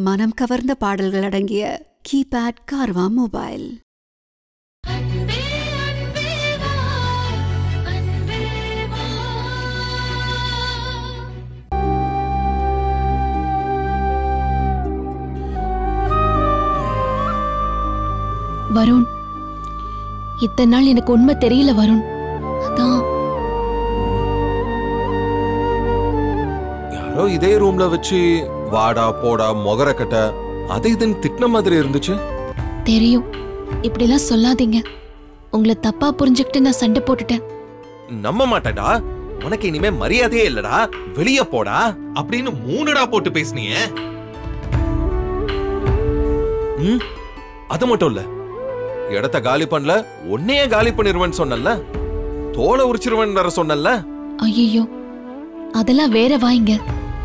மனம் கவர்ந்த பாடல்கள் அடங்கிய கீபேட் கார்வா மொபைல் அன்பே அன்பே வா அன்பே வா வருண் இத்தனை நாள் எனக்கு உண்மை தெரியல வருண் அதான் யாரோ இதே ரூம்ல வச்சு வாடா போடா மொகர கட்ட அது இதுன்னு திட்டின மாதிரி இருந்துச்சு தெரியும் இப்படிலாம் சொல்லாதீங்க உங்களை தப்பா புரிஞ்சுக்கிட்டு நான் சண்டை போட்டுட்டேன் நம்ப மாட்டேடா உனக்கு இனிமே மரியாதையே இல்லடா வெளிய போடா அப்படின்னு மூணுடா போட்டு பேசுனியே ம் அது மட்டும் இல்ல இடத்த காலி பண்ணல உன்னையே காலி பண்ணிருவேன்னு சொன்னல தோலை உரிச்சிருவேன் வேற சொன்னல ஐயோ அதெல்லாம் வேற வாய்ங்க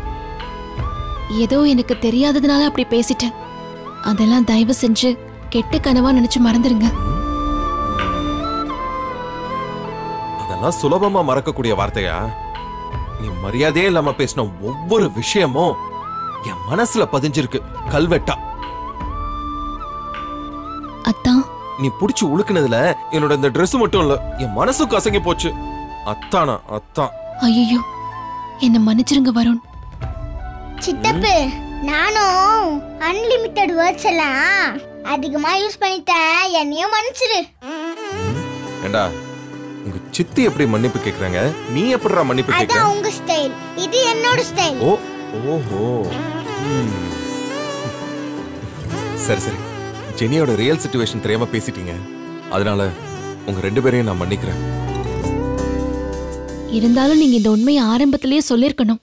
ஏதோ எனக்கு தெரியாததுனால அப்படி பேசிட்டேன் அதெல்லாம் தயவு செஞ்சு கெட்ட கனவா நினைச்சு மறந்துடுங்க அதெல்லாம் சுலபமா மறக்கக்கூடிய வார்த்தையா நீ மரியாதையே இல்லாம பேசின ஒவ்வொரு விஷயமும் என் மனசுல பதிஞ்சிருக்கு கல்வெட்டா அத்தான் நீ புடிச்சு உழுக்குனதுல என்னோட இந்த Dress மட்டும் இல்ல என் மனசும் கசங்கி போச்சு அத்தானா அத்தான் ஐயோ என்ன மன்னிச்சிருங்க வருண் சித்தப்பு நானும் அன்லிமிட்டெட் வேர்ட்ஸ் எல்லாம் அதிகமா யூஸ் பண்ணிட்டேன் என்னையும் மன்னிச்சிரு ஏண்டா உங்க சித்தி எப்படி மன்னிப்பு கேக்குறாங்க நீ எப்படிடா மன்னிப்பு கேக்குற அதான் உங்க ஸ்டைல் இது என்னோட ஸ்டைல் ஓ ஓஹோ ம். சரி சரி ஜெனியோட ரியல் சுச்சுவேஷன் தெரியாம பேசிட்டீங்க அதனால உங்க ரெண்டு பேரையும் நான் மன்னிக்கிறேன் இருந்தாலும் நீங்க இந்த உண்மையை ஆரம்பத்திலேயே சொல்லிருக்கணும்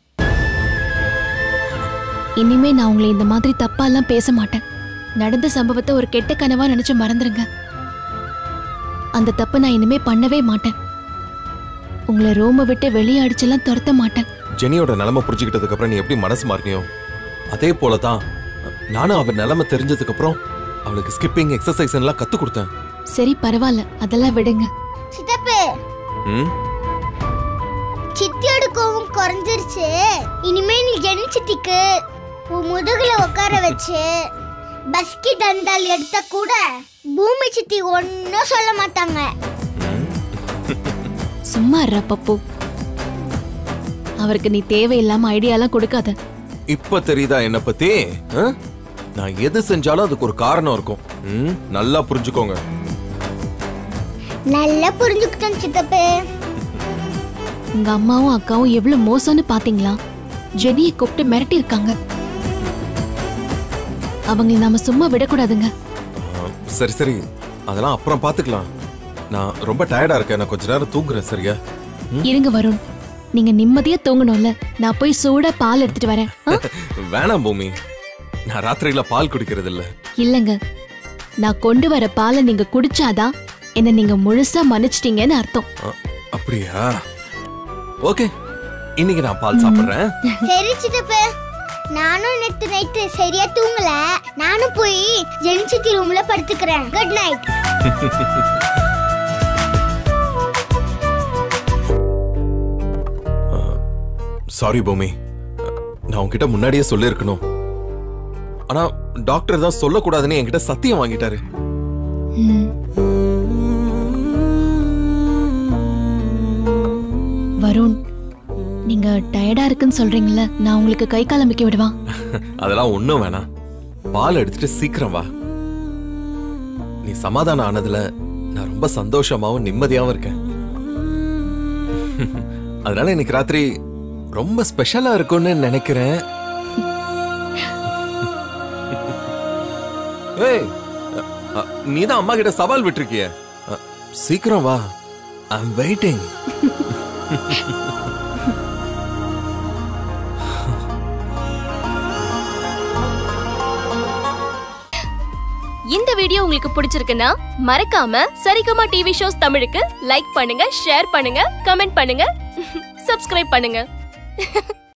இனிமே நான் உங்களை இந்த மாதிரி தப்பாலாம் பேச மாட்டேன் நடந்த சம்பவத்தை ஒரு கெட்ட கனவா நினைச்சு மறந்துருங்க அந்த தப்பை நான் இனிமே பண்ணவே மாட்டேன் உங்களை ரோம விட்டு வெளியே அடிச்செல்லாம் துரத்த மாட்டேன் ஜெனியோட நிலைமை புரிஞ்சுக்கிட்டதுக்கு அப்புறம் நீ எப்படி மனசு மாறினியோ அதே போல தான் நானும் அவன் நிலைமை தெரிஞ்சதுக்கு அப்புறம் அவளுக்கு ஸ்கிப்பிங் எக்ஸசைஸ் எல்லாம் கத்து கொடுத்தேன் சரி பரவாயில்ல அதெல்லாம் விடுங்க சித்தப்பு ம் சித்தியோட கோவம் குறைஞ்சிருச்சு இனிமே நீ ஜெனி சித்திக்கு உன் முதுகுல உட்கார வச்சு பஸ்கி தண்டால் எடுத்த கூட பூமி சித்தி ஒன்னும் சொல்ல மாட்டாங்க சும்மா இருடா பப்பு அவருக்கு நீ தேவையில்லாம ஐடியாலாம் கொடுக்காத இப்ப தெரியுதா என்ன பத்தி ஆ? நான் எது செஞ்சாலும் அதுக்கு ஒரு காரணம் இருக்கும் ம் நல்லா புரிஞ்சுக்கோங்க நல்லா புரிஞ்சுக்கிட்டேன் சித்தப்பு உங்க அம்மாவும் அக்காவும் எவ்வளவு மோசம்னு பாத்தீங்களா ஜெனியை கூப்பிட்டு மிரட்டி இருக்காங்க அவங்களை நாம சும்மா விடக்கூடாதுங்க ஆ, சரி சரி அதெல்லாம் அப்புறம் பாத்துக்கலாம் நான் ரொம்ப டயர்டா இருக்கேன் நான் கொஞ்ச நேரம் தூங்குறேன் சரியா இருங்க வருண் நீங்க நிம்மதியா தூங்கணும்ல நான் போய் சூடா பால் எடுத்துட்டு வரேன் ஆ? வேணாம் பூமி நான் ராத்திரியில பால் குடிக்கிறது இல்ல இல்லங்க நான் கொண்டு வர பாலை நீங்க குடிச்சாதான் என்ன நீங்க முழுசா மன்னிச்சிட்டீங்கன்னு அர்த்தம் ஆ, அப்படியா ஓகே இன்னைக்கு நான் பால் சாப்பிடுறேன் சரி சித்தப்பு நானும் நேத்து நைட்டு சரியா தூங்கல நானும் போய் ஜெனி சித்தி ரூம்ல படுத்துக்கிறேன் குட் நைட் சாரி பூமி நான் உன்கிட்ட முன்னாடியே சொல்லியிருக்கணும் ஆனா டாக்டர் தான் சொல்லக்கூடாதுன்னு என்கிட்ட சத்தியம் வாங்கிட்டாரு ம். வருண் நீங்க டயர்டா இருக்குன்னு சொல்றீங்கல்ல நான் உங்களுக்கு கை கால் அமைக்க விடுவா அதெல்லாம் ஒண்ணும் வேணாம் பால் எடுத்துட்டு சீக்கிரம் வா நீ சமாதானம் ஆனதுல நான் ரொம்ப சந்தோஷமாவும் நிம்மதியாவும் இருக்கேன் அதனால இன்னைக்கு ராத்திரி ரொம்ப ஸ்பெஷலா இருக்கும்னு நினைக்கிறேன் ஏய் நீ தான் அம்மா கிட்ட சவால் விட்டுருக்கிய அ, சீக்கிரம் வா ஐ அம் வெயிட்டிங் இந்த வீடியோ உங்களுக்கு பிடிச்சிருக்குன்னா மறக்காம சரிகமா டிவி ஷோஸ் தமிழுக்கு லைக் பண்ணுங்க ஷேர் பண்ணுங்க கமெண்ட் பண்ணுங்க சப்ஸ்கிரைப் பண்ணுங்க